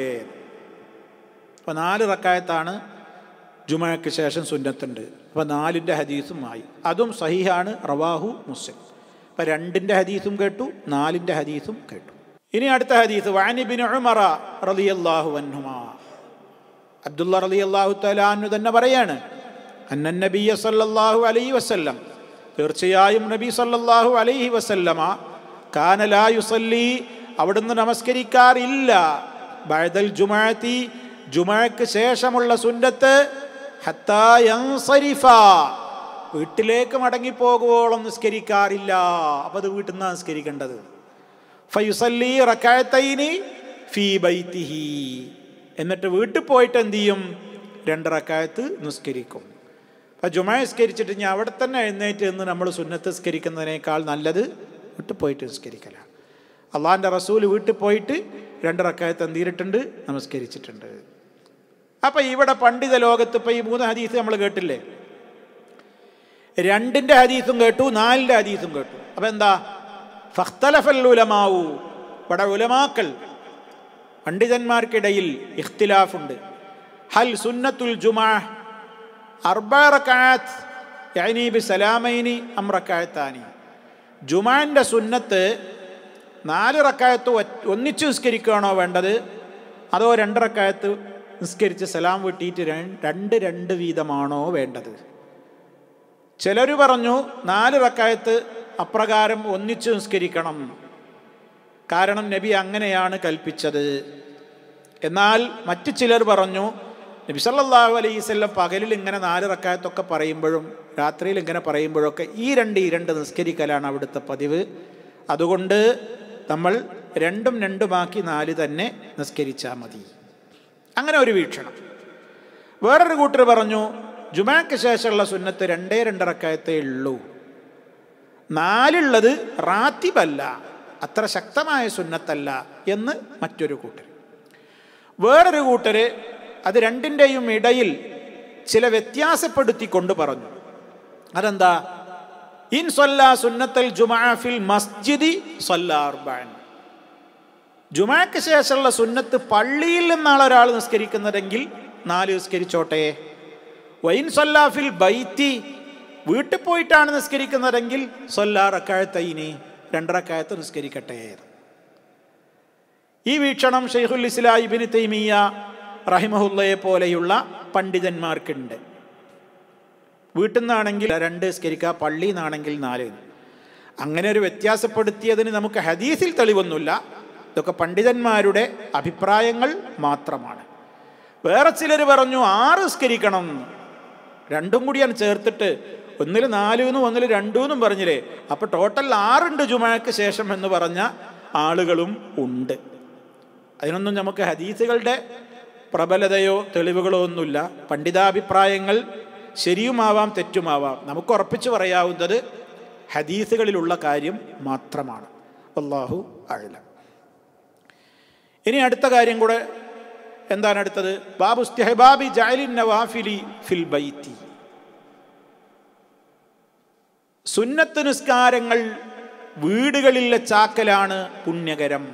അപ്പോൾ നാല് റക്കായത്താണ് ജുമയ്ക്ക് ശേഷം സുന്നത്തുണ്ട് അപ്പോൾ നാലിൻ്റെ ഹദീസും ആയി അതും സഹിഹാണ് റവാഹു മുസ്ലിം അപ്പോൾ രണ്ടിൻ്റെ ഹദീസും കേട്ടു നാലിൻ്റെ ഹദീസും കേട്ടു ഇനി അടുത്ത ഹദീസ് വാനിബിൻ ഉമറ റളിയല്ലാഹു അൻഹുമാ അബ്ദുള്ള റളിയല്ലാഹു തആലാനു തന്നെ പറയാണ് അന്നൻ നബിയ സല്ലല്ലാഹു അലൈഹി വസല്ലം തീർച്ചയായും നബി സല്ലല്ലാഹു അലൈഹി വസല്ലമ കാന ലാ യുസല്ലി അവിടുന്ന് നമസ്കരിക്കാറില്ല ബഅദൽ ജുമാഅത്തി ജുമാക്ക് ശേഷമുള്ള സുന്നത്ത് ഹത്താ യൻസരിഫ വീട്ടിലേക്ക് മടങ്ങിപ്പോകുവോളം നിസ്കരിക്കാറില്ല അപ്പോൾ അത് വീട്ടിൽ നിന്നാണ് നിസ്കരിക്കേണ്ടത് ഫയുസല്ലി റക്കായത്തൈനി ഫീ ബൈത്തിഹി എന്നിട്ട് വീട്ടിൽ പോയിട്ട് എന്ത് ചെയ്യും രണ്ട് റക്കായത്ത് നിസ്കരിക്കും അപ്പം ജുമാ നിസ്കരിച്ചിട്ട് ഞാൻ അവിടെ തന്നെ എഴുന്നേറ്റ് നിന്ന് നമ്മൾ സുന്നത്ത് നിസ്കരിക്കുന്നതിനേക്കാൾ നല്ലത് വീട്ടിൽ പോയിട്ട് നിസ്കരിക്കലാണ് അള്ളാഹിൻ്റെ റസൂൽ വീട്ടിൽ പോയിട്ട് രണ്ട് റക്കായത്ത് എന്ത് ചെയ്തിട്ടുണ്ട് നമസ്കരിച്ചിട്ടുണ്ട് അപ്പം ഇവിടെ പണ്ഡിത ലോകത്ത് ഇപ്പം ഈ മൂന്ന് ഹദീസ് നമ്മൾ കേട്ടില്ലേ രണ്ടിൻ്റെ ഹദീസും കേട്ടു നാലിൻ്റെ ഹദീസും കേട്ടു അപ്പം എന്താ ഫഖ്തലഫൽ ഉലമാവു ഇവിടെ ഉലമാക്കൾ പണ്ഡിതന്മാർക്കിടയിൽ ഇഖ്തിലാഫുണ്ട് ഹൽ സുന്നത്തുൽ ജുമാ അർബറക്കാത്ത് യഅനി ബി സലാമൈനി അം റക്കായത്താനി ജുമാൻ്റെ സുന്നത്ത് നാല് റക്കായത്ത് ഒറ്റ- ഒന്നിച്ച് നിസ്കരിക്കുകയാണോ വേണ്ടത് അതോ രണ്ട് റക്കായത്ത് നിസ്കരിച്ച് സലാം വീട്ടിയിട്ട് ര- രണ്ട് രണ്ട് വീതമാണോ വേണ്ടത് ചിലർ പറഞ്ഞു നാല് റക്കായത്ത് അപ്രകാരം ഒന്നിച്ച് നിസ്കരിക്കണം കാരണം നബി അങ്ങനെയാണ് കൽപ്പിച്ചത് എന്നാൽ മറ്റു ചിലർ പറഞ്ഞു നബി സല്ലല്ലാഹു അലൈഹി വസല്ലം പകലിൽ ഇങ്ങനെ നാല് റക്കായത്തൊക്കെ പറയുമ്പോഴും രാത്രിയിൽ ഇങ്ങനെ പറയുമ്പോഴൊക്കെ ഈ രണ്ട് ഈ രണ്ട് നിസ്കരിക്കലാണ് അവിടുത്തെ പതിവ് അതുകൊണ്ട് നമ്മൾ രണ്ടും രണ്ടുമാക്കി നാല് തന്നെ നിസ്കരിച്ചാൽ മതി അങ്ങനെ ഒരു വീക്ഷണം വേറൊരു കൂട്ടർ പറഞ്ഞു ജുമാക്ക് ശേഷമുള്ള സുന്നത്ത് രണ്ടേ രണ്ടിറക്കായത്തേ ഉള്ളൂ നാലുള്ളത് റാത്തിബല്ല അത്ര ശക്തമായ സുന്നത്തല്ല എന്ന് മറ്റൊരു കൂട്ടർ വേറൊരു കൂട്ടര് അത് രണ്ടിൻ്റെയും ഇടയിൽ ചില വ്യത്യാസപ്പെടുത്തിക്കൊണ്ട് പറഞ്ഞു അതെന്താ ഇൻ സൊല്ല സുന്നത്തൽ ജുമാഫിൽ മസ്ജിദി സൊല്ലാർബാൻ ജുമാക്ക് ശേഷമുള്ള സുന്നത്ത് പള്ളിയിൽ നിന്നാണ് ഒരാൾ നിസ്കരിക്കുന്നതെങ്കിൽ നാല് നിസ്കരിച്ചോട്ടെ വൈൻ സൊല്ലാഫിൽ ബൈത്തി വീട്ടിൽ പോയിട്ടാണ് നിസ്കരിക്കുന്നതെങ്കിൽ സൊല്ലാറക്കാഴത്തൈനി രണ്ടരക്കായത്ത് നിസ്കരിക്കട്ടെ ഈ വീക്ഷണം ഷെയ്ഖുൽ ഇസ്ലാ ഇബിന് തൈമിയ റഹിമഹുല്ലയെ പോലെയുള്ള പണ്ഡിതന്മാർക്കുണ്ട് വീട്ടിൽ നിന്നാണെങ്കിൽ രണ്ട് നിസ്കരിക്കുക പള്ളിയിൽ നിന്നാണെങ്കിൽ നാല് അങ്ങനെ ഒരു വ്യത്യാസപ്പെടുത്തിയതിന് നമുക്ക് ഹദീസിൽ തെളിവൊന്നുമില്ല ഇതൊക്കെ പണ്ഡിതന്മാരുടെ അഭിപ്രായങ്ങൾ മാത്രമാണ് വേറെ ചിലർ പറഞ്ഞു ആറ് നിസ്കരിക്കണം എന്ന്. രണ്ടും കൂടിയാണ് ചേർത്തിട്ട് ഒന്നിൽ നാലൂന്നും ഒന്നിൽ രണ്ടൂന്നും പറഞ്ഞില്ലേ അപ്പോൾ ടോട്ടൽ ആറുണ്ട് ജുമാക്ക് ശേഷം എന്ന് പറഞ്ഞ ആളുകളും ഉണ്ട് അതിനൊന്നും നമുക്ക് ഹദീസുകളുടെ പ്രബലതയോ തെളിവുകളോ ഒന്നുമില്ല പണ്ഡിതാഭിപ്രായങ്ങൾ ശരിയുമാവാം തെറ്റുമാവാം നമുക്ക് ഉറപ്പിച്ചു പറയാവുന്നത് ഹദീസുകളിലുള്ള കാര്യം മാത്രമാണ് അള്ളാഹു അഴല ഇനി അടുത്ത കാര്യം കൂടെ എന്താണ് അടുത്തത് ബാബു ഇസ്തിഹബാബി ജഅലിൻ നവാഫിലി ഫിൽ ബൈത്തി സുന്നത്ത് നിസ്കാരങ്ങൾ വീടുകളിലെ ചാക്കലാണ് പുണ്യകരം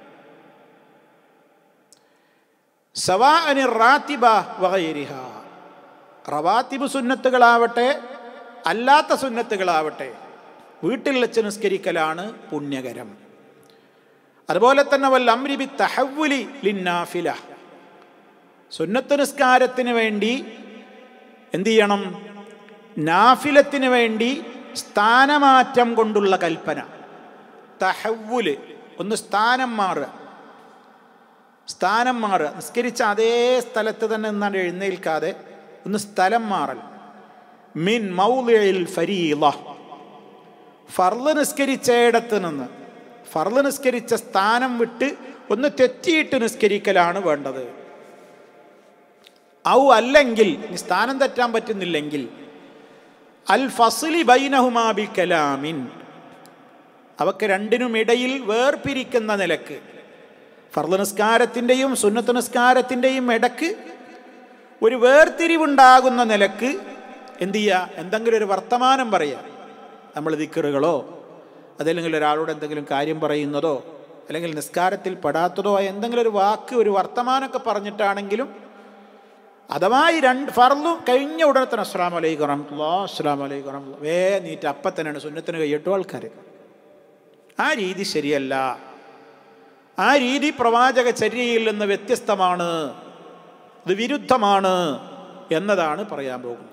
സവാഅനി റാത്തിബ വഗൈരിഹ റവാത്തിബ് സുന്നത്തുകളാവട്ടെ അല്ലാത്ത സുന്നത്തുകളാവട്ടെ വീട്ടിൽ വെച്ച് നിസ്കരിക്കലാണ് പുണ്യകരം അതുപോലെ തന്നെ വല്ല അമ്രിബി തഹവുലി ലിന്നാഫില സുന്നത്ത് നിസ്കാരത്തിന് വേണ്ടി എന്തു ചെയ്യണം നാഫിലത്തിന് വേണ്ടി സ്ഥാനമാറ്റം കൊണ്ടുള്ള കൽപ്പന തഹവുല് ഒന്ന് സ്ഥാനം മാറുക സ്ഥാനം മാറുക നിസ്കരിച്ച അതേ സ്ഥലത്ത് തന്നെ നിന്നാണ് എഴുന്നേൽക്കാതെ ഒന്ന് സ്ഥലം മാറൽ മിൻ മൗലിൽ ഫരീള ഫർള് നിസ്കരിച്ചയിടത്ത് നിന്ന് ഫർള് നിസ്കരിച്ച സ്ഥാനം വിട്ട് ഒന്ന് തെറ്റിയിട്ട് നിസ്കരിക്കലാണ് വേണ്ടത് ഔ അല്ലെങ്കിൽ ഇനി സ്ഥാനം തെറ്റാൻ പറ്റുന്നില്ലെങ്കിൽ അൽ ഫസ്ലി ബൈനഹുമാ ബി കലാമിൻ അവക്ക് രണ്ടിനും ഇടയിൽ വേർപിരിക്കുന്ന നിലക്ക് ഫർദ് നിസ്കാരത്തിൻ്റെയും സുന്നത്ത് നിസ്കാരത്തിൻ്റെയും ഇടക്ക് ഒരു വേർതിരിവുണ്ടാകുന്ന നിലക്ക് എന്തു ചെയ്യുക എന്തെങ്കിലും ഒരു വർത്തമാനം പറയുക നമ്മൾ ദിക്കറുകളോ അതല്ലെങ്കിൽ ഒരാളോട് എന്തെങ്കിലും കാര്യം പറയുന്നതോ അല്ലെങ്കിൽ നിസ്കാരത്തിൽ പെടാത്തതോ ആയ എന്തെങ്കിലും ഒരു വാക്ക് ഒരു വർത്തമാനമൊക്കെ പറഞ്ഞിട്ടാണെങ്കിലും അഥവാ ഈ രണ്ട് ഫർളും കഴിഞ്ഞ ഉടനെ തന്നെ അസ്സാം വലൈക്കും റഹ്മത്തുള്ള അസ്സാം വലൈക്കും റഹ്മത്തുള്ള വേ നീറ്റ് അപ്പം തന്നെയാണ് സുന്നത്തിന് കൈയിട്ടു ആൾക്കാർ ആ രീതി ശരിയല്ല ആ രീതി പ്രവാചക ചര്യയിൽ നിന്ന് വ്യത്യസ്തമാണ് ഇത് വിരുദ്ധമാണ് എന്നതാണ് പറയാൻ പോകുന്നത്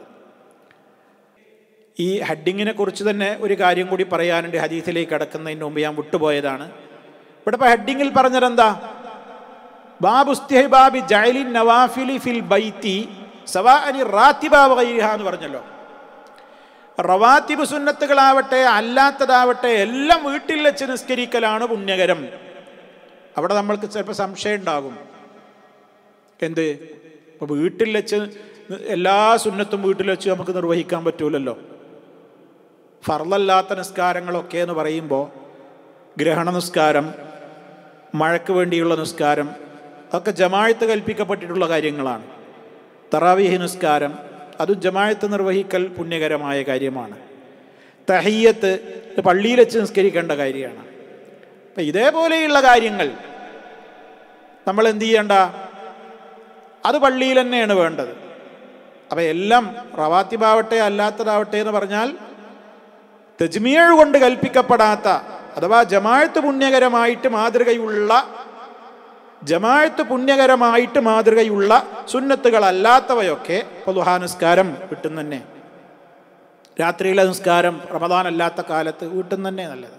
ഈ ഹഡിങ്ങിനെ കുറിച്ച് തന്നെ ഒരു കാര്യം കൂടി പറയാനുണ്ട് ഹദീസിലേക്ക് കടക്കുന്നതിന് മുമ്പ് ഞാൻ വിട്ടുപോയതാണ് ഇവിടെ ഇപ്പോൾ ഹഡിങ്ങിൽ പറഞ്ഞതെന്താ ബാബുസ്തിഹബാബി ജൈലിൻ നവാഫിലി ഫിൽ ബൈത്തി സവാഅനി റാത്തിബാബ് ഗൈരിഹ എന്ന് പറഞ്ഞല്ലോ റവാത്തിബ് സുന്നത്തുകളാവട്ടെ അല്ലാത്തതാവട്ടെ എല്ലാം വീട്ടിൽ വെച്ച് നിസ്കരിക്കലാണ് പുണ്യകരം അവിടെ നമ്മൾക്ക് ചിലപ്പോൾ സംശയം ഉണ്ടാകും എന്ത് ഇപ്പോൾ വീട്ടിൽ വെച്ച് എല്ലാ സുന്നത്തും വീട്ടിൽ വെച്ച് നമുക്ക് നിർവഹിക്കാൻ പറ്റൂലല്ലോ ഫർലല്ലാത്ത നിസ്കാരങ്ങളൊക്കെ എന്ന് പറയുമ്പോൾ ഗ്രഹണ നിസ്കാരം മഴയ്ക്ക് വേണ്ടിയുള്ള നിസ്കാരം അതൊക്കെ ജമായത്ത് കൽപ്പിക്കപ്പെട്ടിട്ടുള്ള കാര്യങ്ങളാണ് തറാവീഹ് നിസ്കാരം അതും ജമായത്ത് നിർവഹിക്കൽ പുണ്യകരമായ കാര്യമാണ് തഹയ്യത്ത് പള്ളിയിൽ വെച്ച് നിസ്കരിക്കേണ്ട കാര്യമാണ് അപ്പം ഇതേപോലെയുള്ള കാര്യങ്ങൾ നമ്മൾ എന്ത് ചെയ്യേണ്ട അത് പള്ളിയിൽ തന്നെയാണ് വേണ്ടത് അപ്പം എല്ലാം റവാത്തിബാവട്ടെ അല്ലാത്തതാവട്ടെ എന്ന് പറഞ്ഞാൽ തെജ്മീഴ് കൊണ്ട് കൽപ്പിക്കപ്പെടാത്ത അഥവാ ജമാഴത്ത് പുണ്യകരമായിട്ട് മാതൃകയുള്ള ജമാഴത്ത് പുണ്യകരമായിട്ട് മാതൃകയുള്ള സുന്നത്തുകളല്ലാത്തവയൊക്കെ ഇപ്പോൾ ദുഹാനുസ്കാരം വീട്ടിൽ തന്നെ രാത്രിയിലെ നിസ്കാരം റമദാൻ അല്ലാത്ത കാലത്ത് വീട്ടിൽ തന്നെ നല്ലത്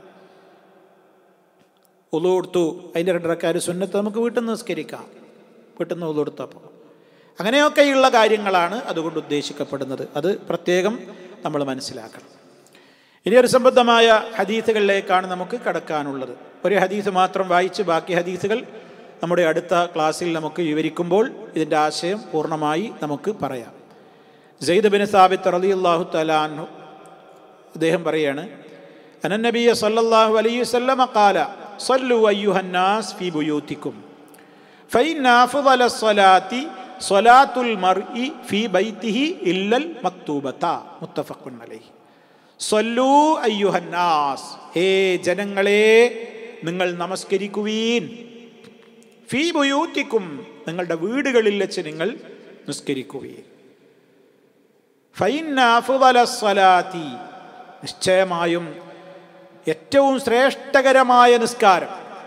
ഉളു കൊടുത്തു അതിൻ്റെ രണ്ടരക്കാർ സുന്നത്ത് നമുക്ക് വീട്ടിൽ നിന്ന് നിസ്കരിക്കാം വീട്ടിൽ നിന്ന് ഉളു കൊടുത്തപ്പോൾ അങ്ങനെയൊക്കെയുള്ള കാര്യങ്ങളാണ് അതുകൊണ്ട് ഉദ്ദേശിക്കപ്പെടുന്നത് അത് പ്രത്യേകം നമ്മൾ മനസ്സിലാക്കണം ഇനി ഒരു സംബന്ധമായ ഹദീസുകളിലേക്കാണ് നമുക്ക് കടക്കാനുള്ളത് ഒരു ഹദീസ് മാത്രം വായിച്ച് ബാക്കി ഹദീസുകൾ നമ്മുടെ അടുത്ത ക്ലാസ്സിൽ നമുക്ക് വിവരിക്കുമ്പോൾ ഇതിൻ്റെ ആശയം പൂർണ്ണമായി നമുക്ക് പറയാം ജയ്ദ് ബിൻ സാബിത്ത് റലി അള്ളാഹു തലാൻഹു അദ്ദേഹം പറയാണ് അനനബിയ സല്ലല്ലാഹു അലൈഹി വസല്ലമ ഖാല സല്ലു അയ്യുഹന്നാസ് ഫി ബുയൂത്തിക്കും ഫൈൻ അഫ്ളല സ്വലാത്തി സ്വലാത്തുൽ മർഇ ഫി ബൈത്തിഹി ഇല്ലൽ മക്തൂബത്ത മുത്തഫഖുൻ അലൈഹി സ്വല്ലൂ അയ്യുഹന്നാസ് ഹേ ജനങ്ങളെ നിങ്ങൾ നമസ്കരിക്കുവീൻ ഫീ ബുയൂത്തിക്കും നിങ്ങളുടെ വീടുകളിൽ വെച്ച് നിങ്ങൾ നിസ്കരിക്കുകയും ഫൈന അഫ്ദല സ്വലാത്തി നിശ്ചയമായും ഏറ്റവും ശ്രേഷ്ഠകരമായ നിസ്കാരം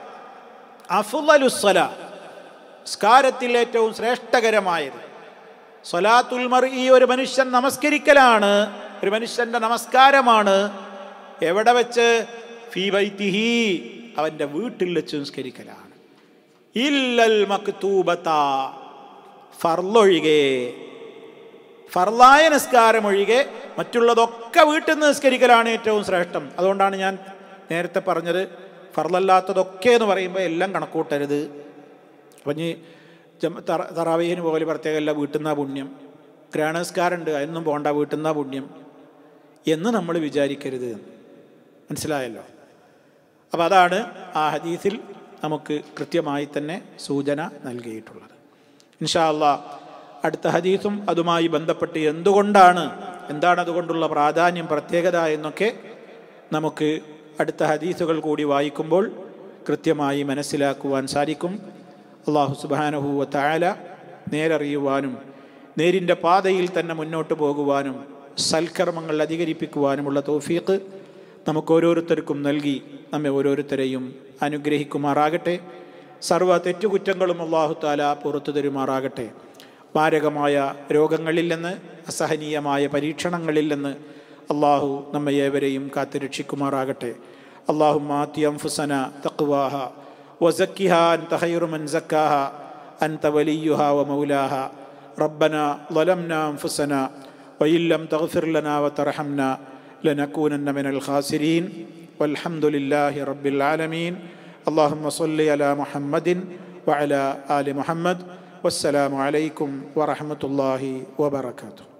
അഫുലലുസ്വല നിസ്കാരത്തിൽ ഏറ്റവും ശ്രേഷ്ഠകരമായത് സ്വലാത്തുൽ മർ ഈ ഒരു മനുഷ്യൻ നമസ്കരിക്കലാണ് ഒരു മനുഷ്യന്റെ നമസ്കാരമാണ് എവിടെ വെച്ച് ഫീ ബൈത്തിഹി അവൻ്റെ വീട്ടിൽ വെച്ച് നിസ്കരിക്കലാണ് ഇല്ലൽ മക്തൂബത്ത ഫർലൊഴികെ ഫർലായ നിസ്കാരം ഒഴികെ മറ്റുള്ളതൊക്കെ വീട്ടിൽ നിന്ന് നിസ്കരിക്കലാണ് ഏറ്റവും ശ്രേഷ്ഠം അതുകൊണ്ടാണ് ഞാൻ നേരത്തെ പറഞ്ഞത് ഫർലല്ലാത്തതൊക്കെ എന്ന് പറയുമ്പോൾ എല്ലാം കണക്കൂട്ടരുത് അപ്പം ഇനി തറാവീഹിന് പോലെ പ്രത്യേകമല്ല വീട്ടിൽ നിന്നാ പുണ്യം ഗ്രാണസ്കാരമുണ്ട് അതൊന്നും പോണ്ട വീട്ടിൽ നിന്നാ പുണ്യം എന്ന് നമ്മൾ വിചാരിക്കരുത് മനസ്സിലായല്ലോ അപ്പോൾ അതാണ് ആ ഹദീസിൽ നമുക്ക് കൃത്യമായി തന്നെ സൂചന നൽകിയിട്ടുള്ളത് ഇൻഷാ അല്ലാ അടുത്ത ഹദീസും അതുമായി ബന്ധപ്പെട്ട് എന്തുകൊണ്ടാണ് എന്താണ് അതുകൊണ്ടുള്ള പ്രാധാന്യം പ്രത്യേകത എന്നൊക്കെ നമുക്ക് അടുത്ത ഹദീസുകൾ കൂടി വായിക്കുമ്പോൾ കൃത്യമായി മനസ്സിലാക്കുവാൻ സാധിക്കും അള്ളാഹു സുബാനഹുവ താല നേരറിയുവാനും നേരിൻ്റെ പാതയിൽ തന്നെ മുന്നോട്ട് പോകുവാനും സൽക്കർമ്മങ്ങൾ അധികരിപ്പിക്കുവാനുമുള്ള തോഫീക്ക് നമുക്ക് ഓരോരുത്തർക്കും നൽകി നമ്മെ ഓരോരുത്തരെയും അനുഗ്രഹിക്കുമാറാകട്ടെ സർവ്വ തെറ്റുകുറ്റങ്ങളും അള്ളാഹു താല പുറത്തു തരുമാറാകട്ടെ മാരകമായ രോഗങ്ങളിൽ നിന്ന് അസഹനീയമായ പരീക്ഷണങ്ങളിൽ നിന്ന് അള്ളാഹു നമ്മെ ഏവരെയും കാത്തുരക്ഷിക്കുമാറാകട്ടെ അള്ളാഹു മാത്തി അംഫുസന തക്വാഹ വസക്കിഹ അൻത ഖൈറു മൻ സക്കാഹ അൻത വലിയുഹ വമൗലാഹ ربنا ظلمنا أنفسنا وإن لم تغفر لنا وترحمنا لنكونن من الخاسرين والحمد لله رب العالمين اللهم صل على محمد وعلى آل محمد والسلام عليكم ورحمة الله وبركاته